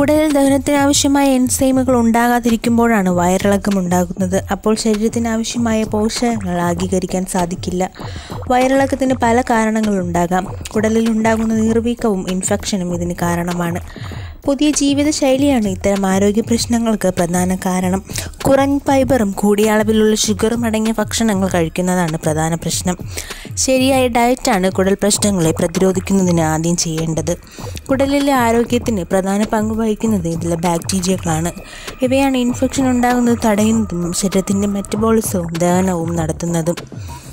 കുടലിൽ ദഹനത്തിന് ആവശ്യമായ എൻസൈമുകൾ ഉണ്ടാകാതിരിക്കുമ്പോഴാണ് വയറിളക്കം ഉണ്ടാകുന്നത് അപ്പോൾ ശരീരത്തിന് ആവശ്യമായ പോഷകങ്ങൾ ആഗീകരിക്കാൻ സാധിക്കില്ല വയറിളക്കത്തിന് പല കാരണങ്ങളുണ്ടാകാം കുടലിൽ ഉണ്ടാകുന്ന നീർവീക്കവും ഇൻഫെക്ഷനും ഇതിന് കാരണമാണ് പുതിയ ജീവിതശൈലിയാണ് ഇത്തരം ആരോഗ്യ പ്രശ്നങ്ങൾക്ക് പ്രധാന കാരണം കുറഞ്ഞ ഫൈബറും കൂടിയ അളവിലുള്ള ഷുഗറും അടങ്ങിയ ഭക്ഷണങ്ങൾ കഴിക്കുന്നതാണ് പ്രധാന പ്രശ്നം ശരിയായ ഡയറ്റാണ് കുടൽ പ്രശ്നങ്ങളെ പ്രതിരോധിക്കുന്നതിന് ആദ്യം ചെയ്യേണ്ടത് കുടലിലെ ആരോഗ്യത്തിന് പ്രധാന പങ്ക് വഹിക്കുന്നത് ഇതിലെ ബാക്ടീരിയകളാണ് ഇവയാണ് ഇൻഫെക്ഷൻ ഉണ്ടാകുന്നത് തടയുന്നതും ശരീരത്തിൻ്റെ മെറ്റബോളിസവും ദഹനവും നടത്തുന്നതും